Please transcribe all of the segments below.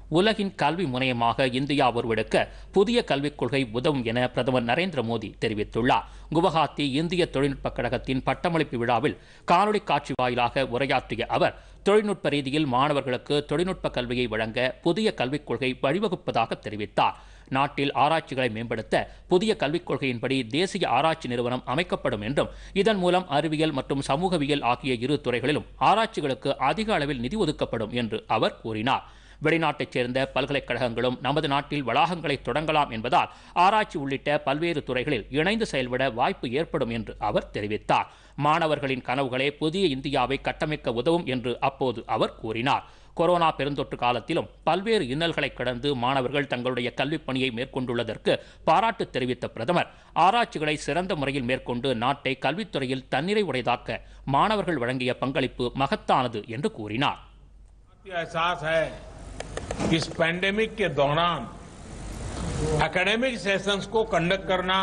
உலகின் கல்வி முனையமாக இந்தியா உருவெடுக்க புதிய கல்விக் கொள்கை உதவும் என பிரதமர் நரேந்திர மோடி தெரிவித்துள்ளார் குவஹாத்தி இந்திய தொழில்நுட்பக் கழகத்தின் பட்டமளிப்பு விழாவில் காணொலி காட்சி வாயிலாக உரையாற்றிய அவர் தொழில்நுட்ப ரீதியில் மாணவர்களுக்கு தொழில்நுட்ப கல்வியை வழங்க புதிய கல்விக் கொள்கை வழிவகுப்பதாக தெரிவித்தார் நாட்டில் ஆராய்ச்சிகளை மேம்படுத்த புதிய கல்விக் கொள்கையின்படி தேசிய ஆராய்ச்சி நிறுவனம் அமைக்கப்படும் என்றும் இதன் மூலம் அறிவியல் மற்றும் சமூகவியல் ஆகிய இரு துறைகளிலும் ஆராய்ச்சிகளுக்கு அதிக அளவில் நிதி ஒதுக்கப்படும் என்று அவர் கூறினார் வெளிநாட்டைச் சேர்ந்த பல்கலைக்கழகங்களும் நமது நாட்டில் வளாகங்களை தொடங்கலாம் என்பதால் ஆராய்ச்சி உள்ளிட்ட பல்வேறு துறைகளில் இணைந்து செயல்பட வாய்ப்பு ஏற்படும் என்று அவர் தெரிவித்தார் மாணவர்களின் கனவுகளே புதிய இந்தியாவை கட்டமைக்க உதவும் என்று அப்போது அவர் கூறினார் கொரோனா பெருந்தொற்று காலத்திலும் பல்வேறு இன்னல்களை கடந்து மாணவர்கள் தங்களுடைய கல்விப் பணியை மேற்கொண்டுள்ளதற்கு பாராட்டு தெரிவித்த பிரதமர் ஆராய்ச்சிகளை சிறந்த முறையில் மேற்கொண்டு நாட்டை கல்வித்துறையில் தன்னிறைவுடையதாக்க மாணவர்கள் வழங்கிய பங்களிப்பு மகத்தானது என்று கூறினார் एहसास है कि इस पैंडेमिक के दौरान एकेडमिक सेशंस को कंडक्ट करना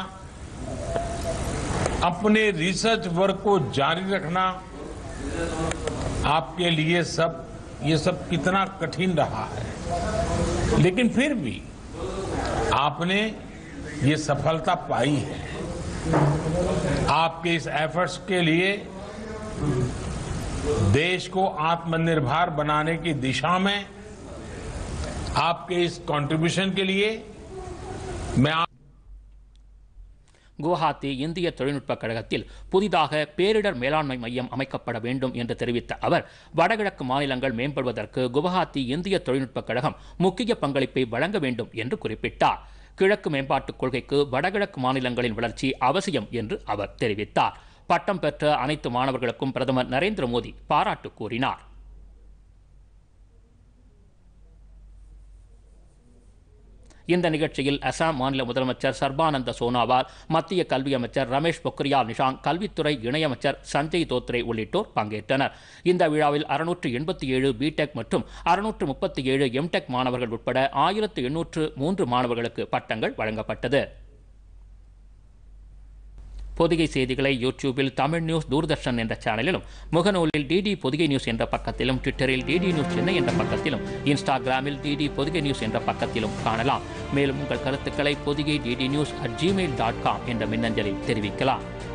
अपने रिसर्च वर्क को जारी रखना आपके लिए सब ये सब कितना कठिन रहा है लेकिन फिर भी आपने ये सफलता पाई है आपके इस एफर्ट्स के लिए देश को आत्मनिर्भर बनाने की दिशा में आपके इस कंट्रीब्यूशन के लिए मैं आप குவஹாத்தி இந்திய தொழில்நுட்பக் கழகத்தில் புதிதாக பேரிடர் மேலாண்மை மையம் அமைக்கப்பட வேண்டும் என்று தெரிவித்த அவர் வடகிழக்கு மாநிலங்கள் மேம்படுவதற்கு குவஹாத்தி இந்திய தொழில்நுட்பக் கழகம் முக்கிய பங்களிப்பை வழங்க வேண்டும் என்று குறிப்பிட்டார் கிழக்கு மேம்பாட்டுக் கொள்கைக்கு வடகிழக்கு மாநிலங்களின் வளர்ச்சி அவசியம் என்று அவர் தெரிவித்தார் பட்டம் பெற்ற அனைத்து மாணவர்களுக்கும் பிரதமர் நரேந்திர மோடி பாராட்டு கூறினார் இந்த நிகழ்ச்சியில் அசாம் மாநில முதலமைச்சர் சர்பானந்த சோனாவால் மத்திய கல்வி அமைச்சர் ரமேஷ் பொக்ரியால் நிஷாங்க் கல்வித்துறை இணையமைச்சர் சஞ்சய் தோத்ரே உள்ளிட்டோர் பங்கேற்றனர் இந்த விழாவில் அறுநூற்று எண்பத்தி ஏழு பிடெக் மற்றும் அறுநூற்று முப்பத்தி ஏழு எம்டெக் மாணவர்கள் உட்பட ஆயிரத்து எண்ணூற்று மூன்று மாணவர்களுக்கு பட்டங்கள் வழங்கப்பட்டது பொதிகை செய்திகளை யூடியூபில் தமிழ் நியூஸ் தூர்தர்ஷன் என்ற சேனலிலும் முகநூலில் டிடி பொதிகை நியூஸ் என்ற பக்கத்திலும் ட்விட்டரில் டிடி நியூஸ் சென்னை என்ற பக்கத்திலும் இன்ஸ்டாகிராமில் டிடி பொதிகை நியூஸ் என்ற பக்கத்திலும் காணலாம் மேலும் உங்கள் கருத்துக்களை Podhigai DD news at Gmail dot com என்ற மின்னஞ்சலில் தெரிவிக்கலாம்